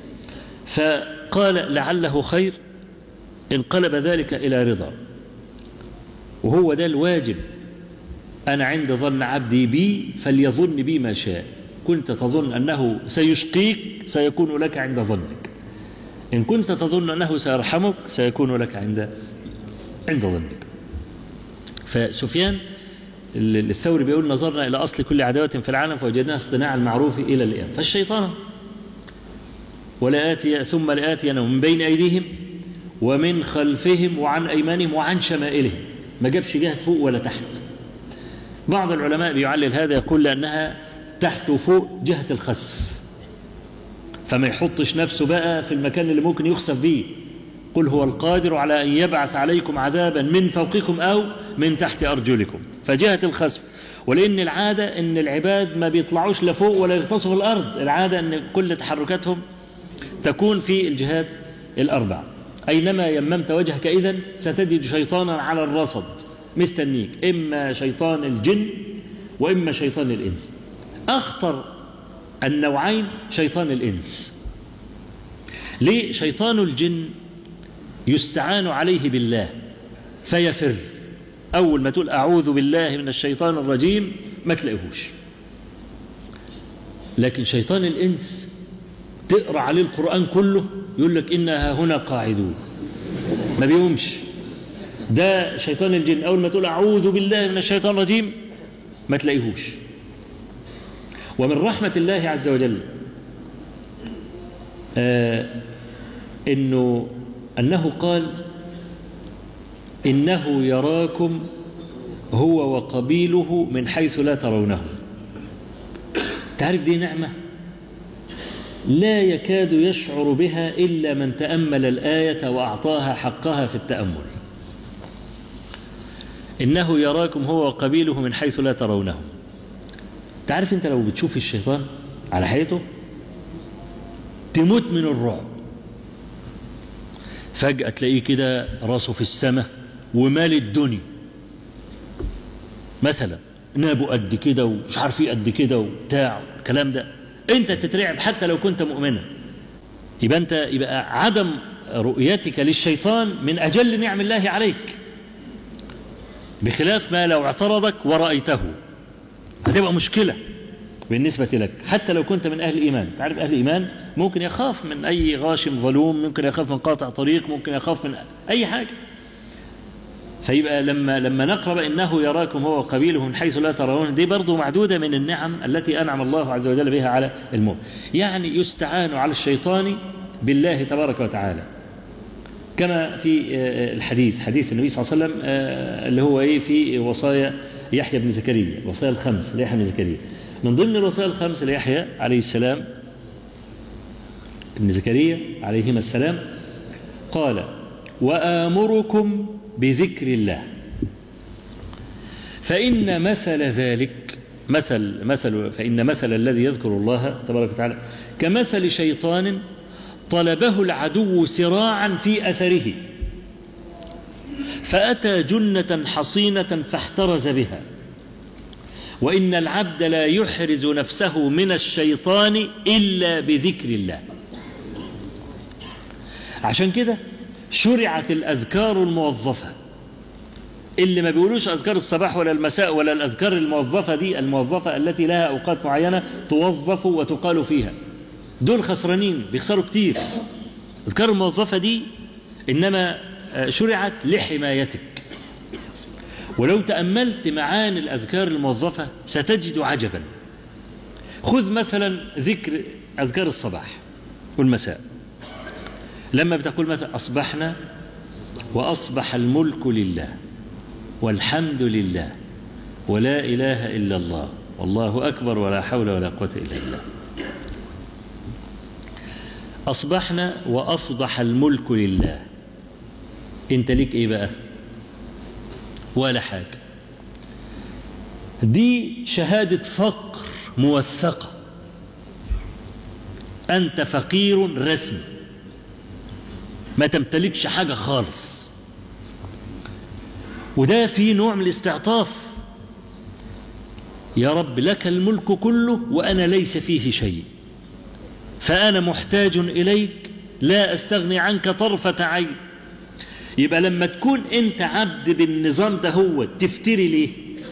[SPEAKER 3] فقال لعله خير انقلب ذلك إلى رضا وهو ده الواجب أنا عند ظن عبدي بي فليظن بي ما شاء كنت تظن أنه سيشقيك سيكون لك عند ظنك إن كنت تظن أنه سيرحمك سيكون لك عند عند ظنك فسفيان الثوري بيقول نظرنا إلى أصل كل عداوة في العالم فوجدناها اصطناع المعروف إلى الآن فالشيطان ولآتي ثم لآتينهم من بين أيديهم ومن خلفهم وعن أيمانهم وعن شمائلهم ما جابش جهة فوق ولا تحت بعض العلماء بيعلل هذا يقول لأنها تحت وفوق جهة الخسف فما يحطش نفسه بقى في المكان اللي ممكن يخسف به قل هو القادر على أن يبعث عليكم عذابا من فوقكم أو من تحت أرجلكم فجهة الخسف ولأن العادة أن العباد ما بيطلعوش لفوق ولا يغطسوا في الأرض العادة أن كل تحركاتهم تكون في الجهات الأربع أينما يممت وجهك إذن ستجد شيطانا على الرصد مستنيك إما شيطان الجن وإما شيطان الإنس أخطر النوعين شيطان الإنس ليه شيطان الجن يستعان عليه بالله فيفر أول ما تقول أعوذ بالله من الشيطان الرجيم ما تلاقيهوش لكن شيطان الإنس تقرأ عليه القرآن كله يقول لك إنها هنا قاعدون ما بيقومش ده شيطان الجن أول ما تقول أعوذ بالله من الشيطان الرجيم ما تلاقيهوش ومن رحمة الله عز وجل آه إنه أنه قال إنه يراكم هو وقبيله من حيث لا ترونه تعرف دي نعمة لا يكاد يشعر بها إلا من تأمل الآية وأعطاها حقها في التأمل إنه يراكم هو وقبيله من حيث لا ترونه تعرف أنت لو بتشوف الشيطان على حياته تموت من الرعب فجأة تلاقيه كده راسه في السماء ومال الدنيا مثلا نابه قد كده ومش عارف ايه قد كده وبتاع الكلام ده انت تترعب حتى لو كنت مؤمنا يبقى انت يبقى عدم رؤيتك للشيطان من اجل نعم الله عليك بخلاف ما لو اعترضك ورأيته هتبقى مشكلة بالنسبة لك حتى لو كنت من أهل الإيمان تعرف أهل الإيمان ممكن يخاف من أي غاشم ظلوم ممكن يخاف من قاطع طريق ممكن يخاف من أي حاجة فيبقى لما لما نقرأ إنه يراكم هو وقبيله من حيث لا ترون دي برضه معدودة من النعم التي أنعم الله عز وجل بها على المؤمن يعني يستعان على الشيطان بالله تبارك وتعالى كما في الحديث حديث النبي صلى الله عليه وسلم اللي هو ايه في وصايا يحيى بن زكريا الوصايا الخمس ليحيى بن زكريا من ضمن الوصايا الخمس ليحيى عليه السلام ابن زكريا عليهما السلام قال وآمركم بذكر الله فإن مثل ذلك مثل مثل فإن مثل الذي يذكر الله تبارك وتعالى كمثل شيطان طلبه العدو سراعا في أثره فأتى جنة حصينة فاحترز بها وإن العبد لا يحرز نفسه من الشيطان إلا بذكر الله عشان كده شرعت الأذكار الموظفة اللي ما بيقولوش أذكار الصباح ولا المساء ولا الأذكار الموظفة دي الموظفة التي لها أوقات معينة توظف وتقال فيها دول خسرانين بيخسروا كتير الأذكار الموظفة دي إنما شرعت لحمايتك ولو تأملت معاني الأذكار الموظفة ستجد عجبا خذ مثلا ذكر أذكار الصباح والمساء لما بتقول مثلا أصبحنا وأصبح الملك لله والحمد لله ولا إله إلا الله والله أكبر ولا حول ولا قوة إلا بالله أصبحنا وأصبح الملك لله أنت ليك إيه بقى ولا حاجة دي شهادة فقر موثقة أنت فقير رسمي ما تمتلكش حاجة خالص وده في نوع من الاستعطاف يا رب لك الملك كله وأنا ليس فيه شيء فأنا محتاج إليك لا أستغني عنك طرفة عين يبقى لما تكون أنت عبد بالنظام ده هو تفتري ليه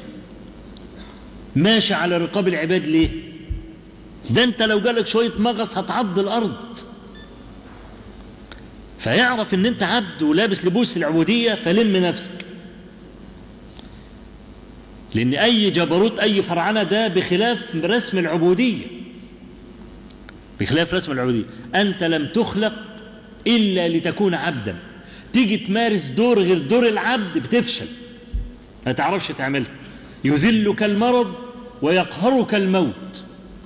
[SPEAKER 3] ماشي على رقاب العباد ليه ده أنت لو جالك شوية مغص هتعض الأرض فيعرف ان انت عبد ولابس لبوس العبودية فلم نفسك لان اي جبروت اي فرعنة ده بخلاف رسم العبودية بخلاف رسم العبودية انت لم تخلق الا لتكون عبدا تيجي تمارس دور غير دور العبد بتفشل ما تعرفش تعملها يذلك المرض ويقهرك الموت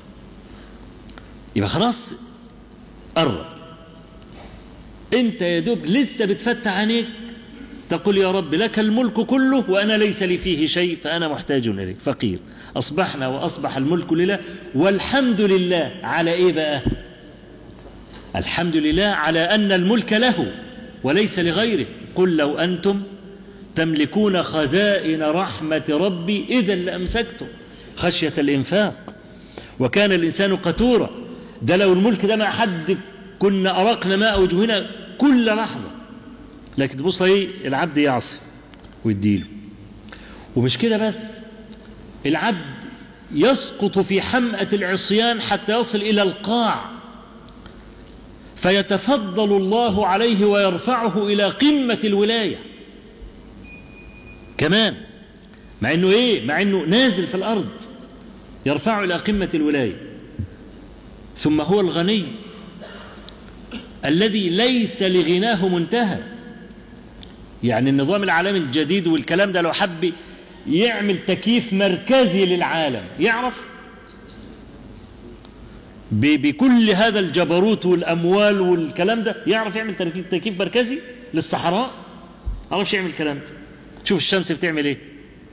[SPEAKER 3] يبقى خلاص قرب انت يا دوب لسه بتفتح عينيك تقول يا رب لك الملك كله وانا ليس لي فيه شيء فانا محتاج اليك فقير اصبحنا واصبح الملك لله والحمد لله على ايه بقى الحمد لله على ان الملك له وليس لغيره قل لو انتم تملكون خزائن رحمه ربي اذا لامسكتم خشيه الانفاق وكان الانسان قتورا ده لو الملك ده مع حد كنا أرقنا ماء وجوهنا كل لحظة لكن تبص ايه العبد يعصي ويديله ومش كده بس العبد يسقط في حمأة العصيان حتى يصل إلى القاع فيتفضل الله عليه ويرفعه إلى قمة الولاية كمان مع انه ايه مع انه نازل في الارض يرفعه الى قمه الولايه ثم هو الغني الذي ليس لغناه منتهى يعني النظام العالمي الجديد والكلام ده لو حب يعمل تكييف مركزي للعالم يعرف ب- بكل هذا الجبروت والاموال والكلام ده يعرف يعمل تركيب- تكييف مركزي للصحراء ما يعرفش يعمل الكلام ده شوف الشمس بتعمل ايه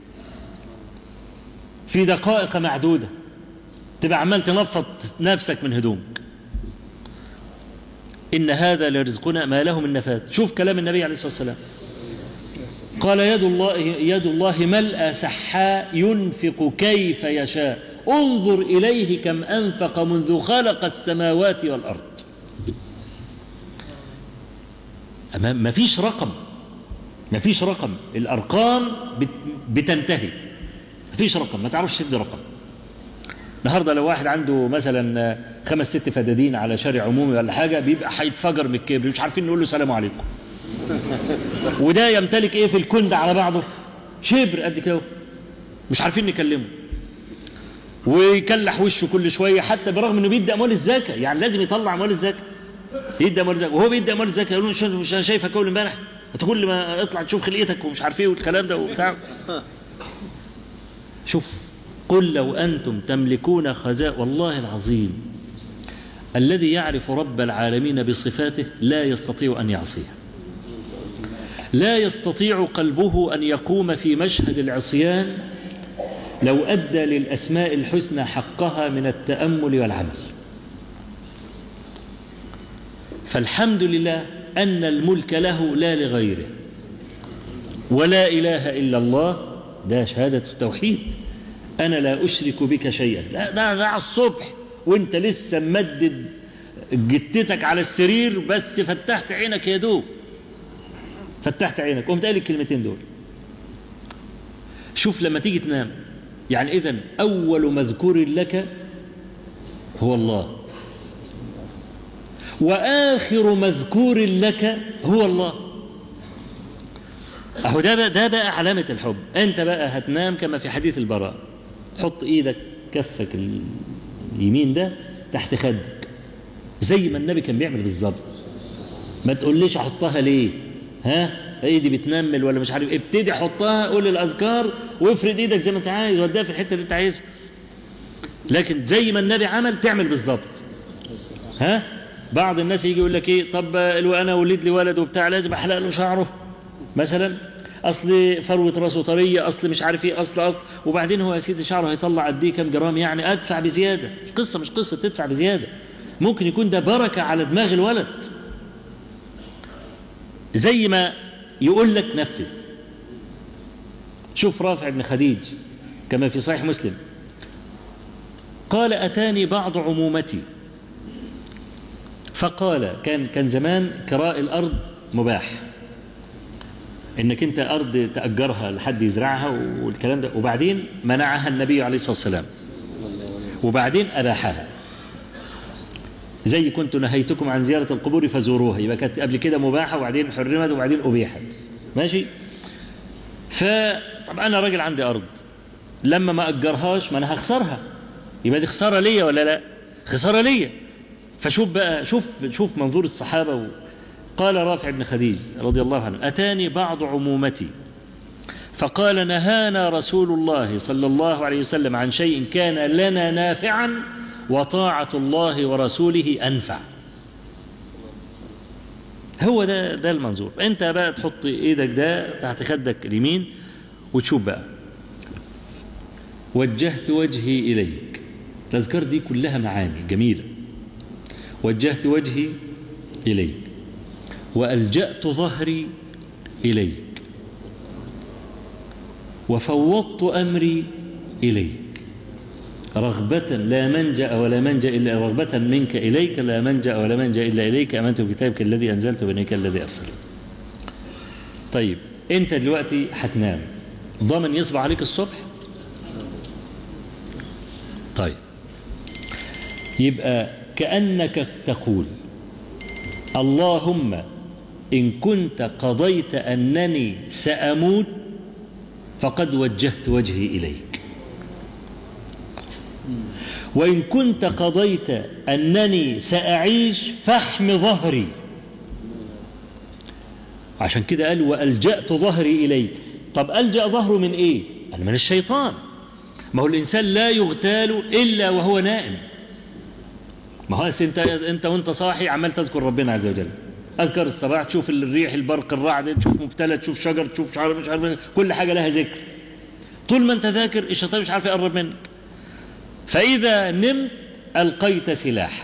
[SPEAKER 3] في دقائق معدوده تبقى عمال تنفض نفسك من هدومك ان هذا لرزقنا ما له من نفاد شوف كلام النبي عليه الصلاه والسلام قال يد الله يد الله ملأ سحاء ينفق كيف يشاء انظر إليه كم أنفق منذ خلق السماوات والأرض أما ما فيش رقم ما فيش رقم الأرقام بت- بتنتهي ما فيش رقم ما تعرفش تدي رقم النهارده لو واحد عنده مثلا خمس ست فدادين على شارع عمومي ولا حاجه بيبقى هيتفجر من الكبر مش عارفين نقول له سلام عليكم وده يمتلك ايه في الكون ده على بعضه شبر قد كده مش عارفين نكلمه ويكلح وشه كل شويه حتى برغم انه بيدي اموال الزكاه يعني لازم يطلع اموال الزكاه يدي اموال الزكاه وهو بيدي اموال الزكاه يقولوا له مش انا شايفك اول امبارح انت كل ما اطلع تشوف خلقتك ومش عارف ايه والكلام ده وبتاع شوف قل لو انتم تملكون خزائن والله العظيم الذي يعرف رب العالمين بصفاته لا يستطيع ان يعصيه لا يستطيع قلبه ان يقوم في مشهد العصيان لو ادى للاسماء الحسنى حقها من التامل والعمل فالحمد لله ان الملك له لا لغيره ولا اله الا الله ده شهاده التوحيد انا لا اشرك بك شيئا لا ده, ده على الصبح وانت لسه ممدد جتتك على السرير بس فتحت عينك يا دوب فتحت عينك قمت قايل الكلمتين دول شوف لما تيجي تنام يعني اذا اول مذكور لك هو الله واخر مذكور لك هو الله اهو ده بقى ده بقى علامه الحب انت بقى هتنام كما في حديث البراء حط ايدك كفك اليمين ده تحت خدك زي ما النبي كان بيعمل بالظبط ما تقوليش احطها ليه ها ايدي بتنمل ولا مش عارف ابتدي حطها قول الاذكار وافرد ايدك زي ما انت عايز وديها في الحته اللي انت عايزها لكن زي ما النبي عمل تعمل بالظبط ها بعض الناس يجي يقول لك ايه طب لو انا ولد لي ولد وبتاع لازم احلق له شعره مثلا اصل فروه راسه طريه اصل مش عارف ايه اصل اصل وبعدين هو يا سيدي شعره هيطلع قد ايه كام جرام يعني ادفع بزياده القصه مش قصه تدفع بزياده ممكن يكون ده بركه على دماغ الولد زي ما يقول لك نفذ شوف رافع بن خديج كما في صحيح مسلم قال أتاني بعض عمومتي فقال كان كان زمان كراء الأرض مباح انك انت ارض تاجرها لحد يزرعها والكلام ده وبعدين منعها النبي عليه الصلاه والسلام وبعدين اباحها زي كنت نهيتكم عن زيارة القبور فزوروها يبقى كانت قبل كده مباحة وبعدين حرمت وبعدين أبيحت ماشي فطب أنا راجل عندي أرض لما ما أجرهاش ما أنا هخسرها يبقى دي خسارة ليا ولا لا خسارة ليا فشوف بقى شوف شوف منظور الصحابة و... قال رافع بن خديج رضي الله عنه أتاني بعض عمومتي فقال نهانا رسول الله صلى الله عليه وسلم عن شيء كان لنا نافعا وطاعة الله ورسوله أنفع هو ده ده المنظور انت بقى تحط ايدك ده تحت خدك اليمين وتشوف بقى وجهت وجهي اليك الاذكار دي كلها معاني جميله وجهت وجهي اليك والجات ظهري اليك وفوضت امري اليك رغبة لا منجأ ولا منجأ إلا رغبة منك إليك لا منجأ ولا منجأ إلا إليك آمنت بكتابك الذي أنزلت وبنيك الذي أرسلت طيب أنت دلوقتي هتنام ضامن يصبح عليك الصبح طيب يبقى كأنك تقول اللهم إن كنت قضيت أنني سأموت فقد وجهت وجهي إليك وإن كنت قضيت أنني سأعيش فاحم ظهري عشان كده قال وألجأت ظهري إليك طب ألجأ ظهره من إيه قال من الشيطان ما هو الإنسان لا يغتال إلا وهو نائم ما هو أنت أنت وأنت صاحي عمال تذكر ربنا عز وجل أذكر الصباح تشوف الريح البرق الرعد تشوف مبتلى تشوف شجر تشوف مش عارف مش عارف كل حاجة لها ذكر طول ما أنت ذاكر الشيطان مش عارف يقرب منك فإذا نمت ألقيت سلاحك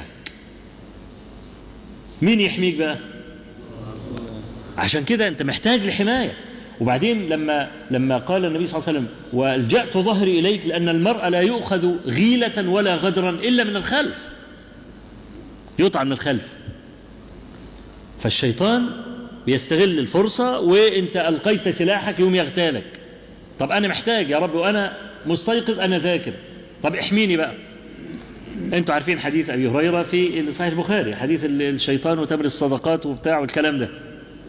[SPEAKER 3] مين يحميك بقى عشان كده أنت محتاج لحماية وبعدين لما لما قال النبي صلى الله عليه وسلم والجأت ظهري إليك لأن المرء لا يؤخذ غيلة ولا غدرا إلا من الخلف يطعن من الخلف فالشيطان بيستغل الفرصة وانت ألقيت سلاحك يوم يغتالك طب أنا محتاج يا رب وأنا مستيقظ أنا ذاكر طب احميني بقى انتوا عارفين حديث أبي هريرة في صحيح البخاري حديث الشيطان وتمر الصدقات وبتاع والكلام ده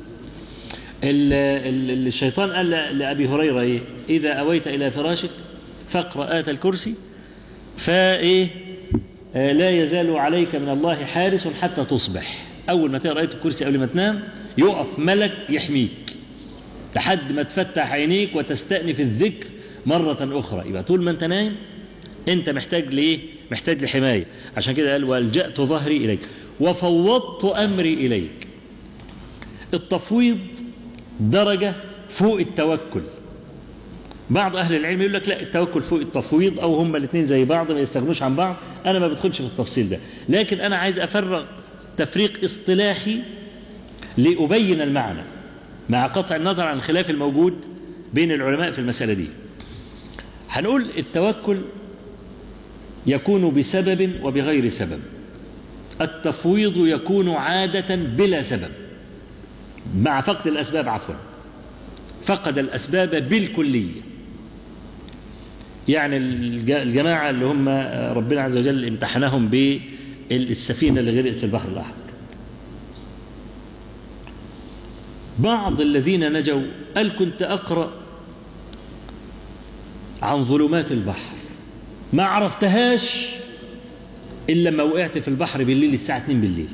[SPEAKER 3] الشيطان قال لأبي هريرة إيه؟ إذا أويت إلى فراشك فاقرأ آت الكرسي فإيه لا يزال عليك من الله حارس حتى تصبح أول ما تقرأ آية الكرسي قبل ما تنام يقف ملك يحميك لحد ما تفتح عينيك وتستأنف الذكر مرة أخرى يبقى طول ما أنت نايم أنت محتاج لإيه؟ محتاج لحماية عشان كده قال والجأت ظهري إليك وفوضت أمري إليك التفويض درجة فوق التوكل بعض أهل العلم يقول لك لا التوكل فوق التفويض أو هما الاثنين زي بعض ما يستغنوش عن بعض أنا ما بدخلش في التفصيل ده لكن أنا عايز أفرغ تفريق اصطلاحي لأبين المعنى مع قطع النظر عن الخلاف الموجود بين العلماء في المسألة دي هنقول التوكل يكون بسبب وبغير سبب التفويض يكون عادة بلا سبب مع فقد الأسباب عفوا فقد الأسباب بالكلية يعني الجماعة اللي هم ربنا عز وجل امتحنهم بالسفينة اللي غرقت في البحر الأحمر بعض الذين نجوا قال كنت أقرأ عن ظلمات البحر ما عرفتهاش إلا لما وقعت في البحر بالليل الساعة 2 بالليل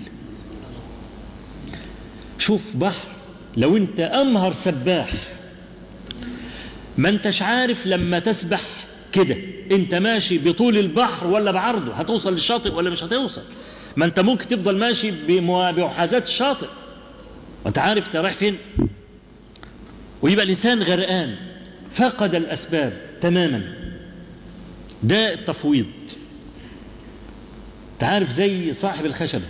[SPEAKER 3] شوف بحر لو انت أمهر سباح ما انتش عارف لما تسبح كده انت ماشي بطول البحر ولا بعرضه هتوصل للشاطئ ولا مش هتوصل ما انت ممكن تفضل ماشي بمحاذاة الشاطئ وانت عارف انت رايح فين ويبقى الانسان غرقان فقد الاسباب تماما ده التفويض تعرف زي صاحب الخشبة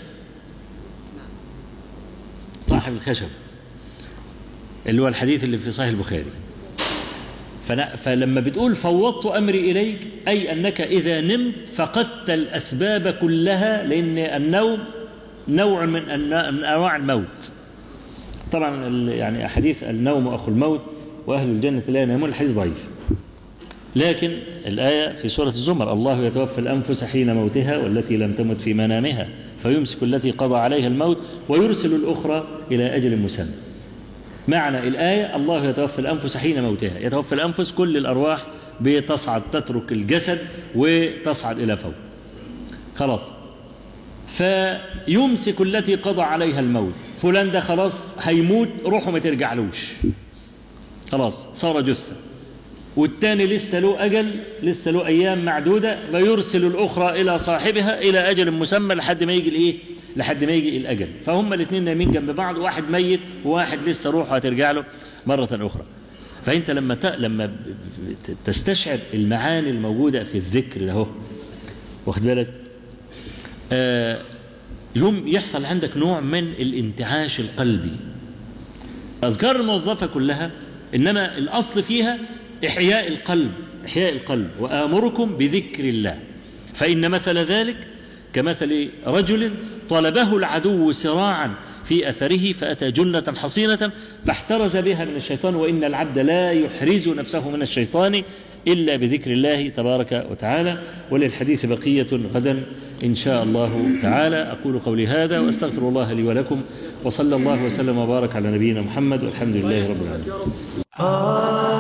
[SPEAKER 3] صاحب الخشبة اللي هو الحديث اللي في صحيح البخاري فلما بتقول فوضت أمري إليك أي أنك إذا نمت فقدت الأسباب كلها لأن النوم نوع من أنواع الموت طبعا يعني أحاديث النوم أخو الموت وأهل الجنة لا ينامون الحديث ضعيف لكن الآية في سورة الزمر الله يتوفى الأنفس حين موتها والتي لم تمت في منامها فيمسك التي قضى عليها الموت ويرسل الأخرى إلى أجل مسمى معنى الآية الله يتوفى الأنفس حين موتها يتوفى الأنفس كل الأرواح بتصعد تترك الجسد وتصعد إلى فوق خلاص فيمسك التي قضى عليها الموت فلان ده خلاص هيموت روحه ما ترجعلوش خلاص صار جثة والتاني لسه له أجل لسه له أيام معدودة فيرسل الأخرى إلى صاحبها إلى أجل مسمى لحد ما يجي الإيه لحد ما يجي الأجل فهم الاثنين نايمين جنب بعض واحد ميت وواحد لسه روحه هترجع له مرة أخرى فأنت لما ت... لما تستشعر المعاني الموجودة في الذكر ده واخد بالك آه يوم يحصل عندك نوع من الانتعاش القلبي أذكار الموظفة كلها إنما الأصل فيها إحياء القلب إحياء القلب وآمركم بذكر الله فإن مثل ذلك كمثل رجل طلبه العدو سراعا في أثره فأتى جنة حصينة فاحترز بها من الشيطان وإن العبد لا يحرز نفسه من الشيطان إلا بذكر الله تبارك وتعالى وللحديث بقية غدا إن شاء الله تعالى أقول قولي هذا وأستغفر الله لي ولكم وصلى الله وسلم وبارك على نبينا محمد والحمد لله رب العالمين